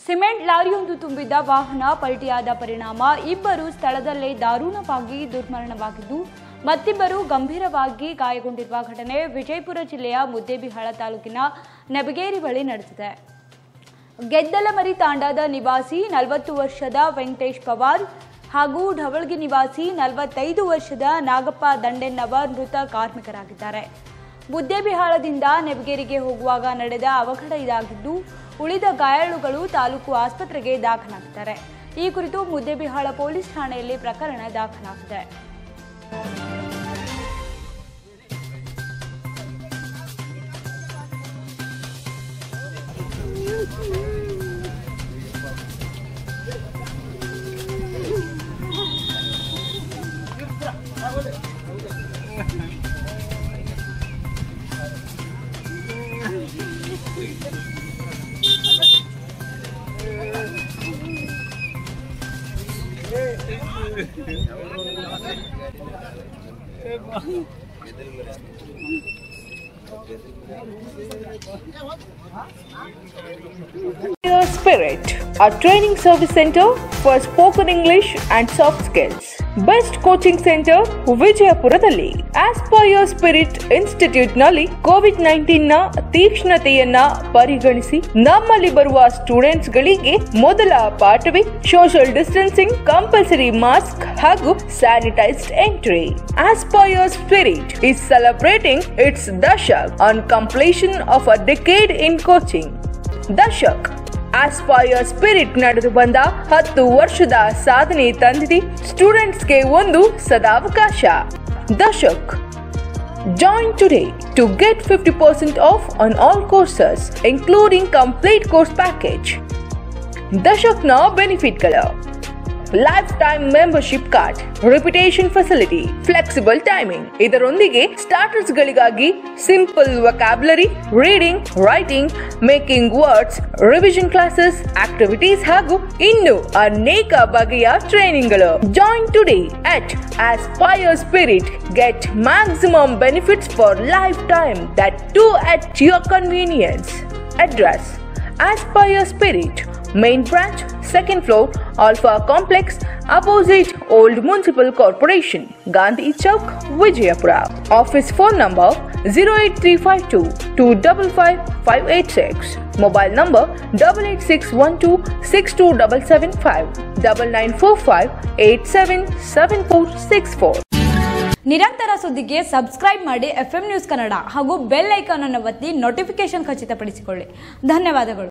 Cement ಲಾರಿಯೊಂದು ತುಂಬಿದ್ದ ವಾಹನ ಪಲ್ಟಿಯಾದ ಪರಿಣಾಮ ಇಬ್ಬರು ಸ್ಥಳದಲ್ಲೇ ದಾರುಣವಾಗಿ ದುರ್ಮರಣವಾಗಿದ್ದು ಮತ್ತಿಬ್ಬರು ಗಂಭೀರವಾಗಿ ಗಾಯಗೊಂಡಿರುವ ಘಟನೆ ವಿಜಯಪುರ ಜಿಲ್ಲೆಯ ಮುದ್ದೇಬಿಹಾಳ ತಾಲೂಕಿನ ನಬಗೇರಿ ಬಳಿ ನಡೆದಿದೆ ಗೆದ್ದಲಮರಿ ತಾಂಡಾದ ನಿವಾಸಿ ನಲವತ್ತು ವರ್ಷದ ವೆಂಕಟೇಶ್ ಪವಾರ್ ಹಾಗೂ ಢವಳ್ಗಿ ನಿವಾಸಿ ನಲವತ್ತೈದು ವರ್ಷದ ನಾಗಪ್ಪ ದಂಡೆನ್ನವರ್ ಮೃತ ಕಾರ್ಮಿಕರಾಗಿದ್ದಾರೆ ಮುದ್ದೇಬಿಹಾಳದಿಂದ ನೆಬಗೇರಿಗೆ ಹೋಗುವಾಗ ನಡೆದ ಅವಘಡ ಇದಾಗಿದ್ದು ಉಳಿದ ಗಾಯಾಳುಗಳು ತಾಲೂಕು ಆಸ್ಪತ್ರೆಗೆ ದಾಖಲಾಗಿದ್ದಾರೆ ಈ ಕುರಿತು ಮುದ್ದೇಬಿಹಾಳ ಪೊಲೀಸ್ ಠಾಣೆಯಲ್ಲಿ ಪ್ರಕರಣ ದಾಖಲಾಗಿದೆ Your Spirit, a training service center for spoken English and soft skills. Best coaching center ವಿಜಯಪುರದಲ್ಲಿ ಆಸ್ಪೈರ್ ಸ್ಪಿರಿಟ್ ಇನ್ಸ್ಟಿಟ್ಯೂಟ್ ನಲ್ಲಿ ಕೋವಿಡ್ ನೈನ್ಟೀನ್ ನ ತೀಕ್ಷ್ಣತೆಯನ್ನ ಪರಿಗಣಿಸಿ ನಮ್ಮಲ್ಲಿ ಬರುವ ಸ್ಟೂಡೆಂಟ್ಸ್ ಗಳಿಗೆ ಮೊದಲ ಪಾಠವೇ ಸೋಷಿಯಲ್ ಡಿಸ್ಟೆನ್ಸಿಂಗ್ ಕಂಪಲ್ಸರಿ ಮಾಸ್ಕ್ ಹಾಗೂ sanitised entry Aspire Spirit is celebrating its dashak on completion of a decade in coaching. Dashak Aspire Spirit ನಡೆದು ಬಂದ ಹತ್ತು ವರ್ಷದ ಸಾಧನೆ ತಂದಿದೆ ಸ್ಟೂಡೆಂಟ್ಸ್ಗೆ ಒಂದು ಸದಾವಕಾಶ Dashak Join today to get 50% off on all courses, including complete course package. ದಶಕ್ನ ಬೆನಿಫಿಟ್ಗಳು lifetime membership card repetition facility flexible timing ಇದರೊಂದಿಗೆ ಸ್ಟಾರ್ಟರ್ಸ್ ಗಳಿಗಾಗಿ simple vocabulary reading writing making words revision classes activities ಹಾಗೂ ಇನ್ನು ಅನೇಕ ಬಗೆಯ ಟ್ರೈನಿಂಗ್ಗಳು join today at Aspire Spirit get maximum benefits for lifetime that too at your convenience address Aspire Spirit, main branch, second floor, Alpha Complex, opposite Old Municipal Corporation, Gandhi Chowk, Vijayapura. Office phone number 08352 255 586. Mobile number 88612 62775 9945 877464. ನಿರಂತರ ಸುದ್ದಿಗೆ subscribe ಮಾಡಿ F news Kannada ಹಾಗೂ bell icon ಅನ್ನು ಒತ್ತಿ notification ಖಚಿತಪಡಿಸಿಕೊಳ್ಳಿ ಧನ್ಯವಾದಗಳು